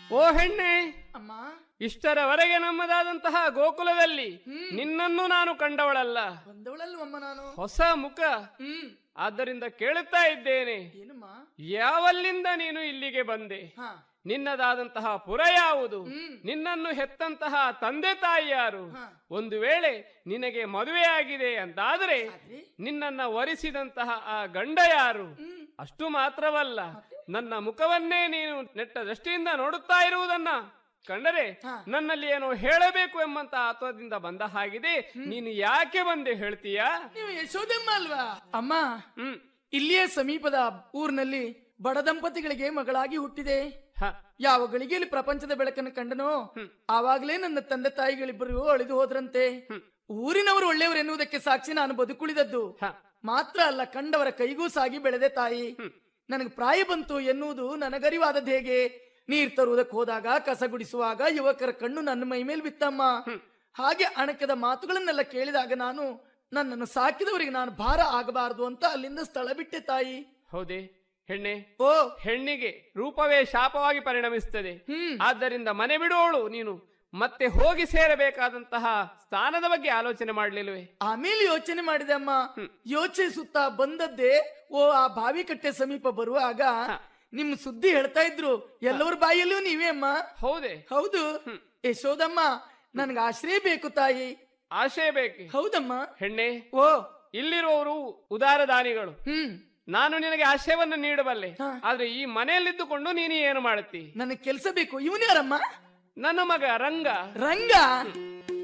ಓ ಹೆಣ್ಣೆ ಅಮ್ಮ ಇಷ್ಟರವರೆಗೆ ನಮ್ಮದಾದಂತಹ ಗೋಕುಲದಲ್ಲಿ ನಿನ್ನನ್ನು ನಾನು ಕಂಡವಳಲ್ಲ ಬಂದವಳಲ್ವಮ್ಮ ನಾನು ಹೊಸ ಮುಖ ಹ್ಮ್ ಆದ್ದರಿಂದ ಕೇಳುತ್ತಾ ಇದ್ದೇನೆ ಏನಮ್ಮ ಯಾವಲ್ಲಿಂದ ನೀನು ಇಲ್ಲಿಗೆ ಬಂದೆ ಹಾ ನಿನ್ನದಾದಂತಹ ಪುರ ಯಾವುದು ಹ್ಮ್. ನಿನ್ನನ್ನು ಹೆತ್ತಂತಹ ತಂದೆ ತಾಯಿ ಯಾರು ಹಾ. ಒಂದು ವೇಳೆ ನಿನಗೆ ಮದುವೆಯಾಗಿದೆ ಅಂತಾದರೆ ಆದ್ರೆ? ನಿನ್ನನ್ನ ವರಿಸಿದಂತಹ ಆ ಗಂಡ ಯಾರು ಹ್ಮ್ ಅಷ್ಟು ಮಾತ್ರವಲ್ಲ ನನ್ನ ಮುಖವನ್ನೇ ನೀನು ನೆಟ್ಟ ದೃಷ್ಟಿಯಿಂದ ನೋಡುತ್ತಾ ಇರುವುದನ್ನ ಕಂಡರೆ ಹಾ. ನನ್ನಲ್ಲಿ ಏನೋ ಹೇಳಬೇಕು ಎಂಬಂತ ಆತ್ಮದಿಂದ ಬಂದ ಹಾಗಿದೆ ನೀನು ಯಾಕೆ ಬಂದೆ ಹೇಳ್ತೀಯಾ ನೀವು ಯಶೋದಮ್ಮ ಅಲ್ವಾ ಅಮ್ಮ ಹ್ಮ್ ಇಲ್ಲಿಯೇ ಸಮೀಪದ ಊರಿನಲ್ಲಿ ಬಡ ದಂಪತಿಗಳಿಗೆ ಮಗಳಾಗಿ ಹುಟ್ಟಿದೆ ಹ. ಯಾವ ಗಳಿಗೆಯಲ್ಲಿ ಪ್ರಪಂಚದ ಬೆಳಕನ್ನು ಕಂಡನೋ ಆವಾಗಲೇ ನನ್ನ ತಂದೆ ತಾಯಿಗಳಿಬ್ಬರು ಅಳಿದು ಹೋದ್ರಂತೆ ಊರಿನವರು ಒಳ್ಳೆಯವರು ಎನ್ನುವುದಕ್ಕೆ ಸಾಕ್ಷಿ ನಾನು ಬದುಕುಳಿದದ್ದು ಹ. ಮಾತ್ರ ಅಲ್ಲ ಕಂಡವರ ಕೈಗೂ ಸಾಗಿ ಬೆಳೆದೆ ತಾಯಿ ನನಗೆ ಪ್ರಾಯ ಬಂತು ಎನ್ನುವುದು ನನಗರಿವಾದದ್ದು ಹೇಗೆ ನೀರ್ ತರುವುದಕ್ಕೆ ಹೋದಾಗ ಕಸ ಗುಡಿಸುವಾಗ ಯುವಕರ ಕಣ್ಣು ನನ್ನ ಮೈ ಮೇಲೆ ಬಿತ್ತಮ್ಮ ಹಾಗೆ ಅಣಕದ ಮಾತುಗಳನ್ನೆಲ್ಲ ಕೇಳಿದಾಗ ನಾನು ನನ್ನನ್ನು ಸಾಕಿದವರಿಗೆ ನಾನು ಭಾರ ಆಗಬಾರದು ಅಂತ ಅಲ್ಲಿಂದ ಸ್ಥಳ ಬಿಟ್ಟೆ ತಾಯಿ ಹೌದೇ ಹೆಣ್ಣೆ ಓ ಹೆಣ್ಣಿಗೆ ರೂಪವೇ ಶಾಪವಾಗಿ ಪರಿಣಮಿಸುತ್ತದೆ ಹ್ಮ್ ಆದ್ದರಿಂದ ಮನೆ ಬಿಡುವವಳು ನೀನು ಮತ್ತೆ ಹೋಗಿ ಸೇರಬೇಕಾದಂತಹ ಸ್ಥಾನದ ಬಗ್ಗೆ ಆಲೋಚನೆ ಮಾಡಲಿಲ್ವೇ ಆಮೇಲೆ ಯೋಚನೆ ಮಾಡಿದೆ ಅಮ್ಮ ಯೋಚಿಸುತ್ತಾ ಬಂದದ್ದೇ ಓ ಆ ಬಾವಿ ಕಟ್ಟೆ ಸಮೀಪ ಬರುವಾಗ ನಿಮ್ ಸುದ್ದಿ ಹೇಳ್ತಾ ಇದ್ರು ಎಲ್ಲರ ಬಾಯಲ್ಲೂ ನೀವೇ ಅಮ್ಮ ಹೌದೇ ಹೌದು ಯಶೋದಮ್ಮ ನನ್ಗೆ ಆಶ್ರಯ ಬೇಕು ತಾಯಿ ಆಶಯ ಬೇಕೆ ಹೌದಮ್ಮ ಹೆಣ್ಣೆ ಓ ಇಲ್ಲಿರುವವರು ಉದಾರ ದಾನಿಗಳು ಹ್ಮ್ ನಾನು ನಿನಗೆ ಆಶಯವನ್ನು ನೀಡಬಲ್ಲೆ ಹಾ. ಆದ್ರೆ ಈ ಮನೆಯಲ್ಲಿದ್ದುಕೊಂಡು ನೀನು ಏನು ಮಾಡುತ್ತಿ ನನಗೆ ಕೆಲ್ಸ ಬೇಕು ಇವನ್ಯಾರಮ್ಮ ನನ್ನ ಮಗ ರಂಗ ರಂಗ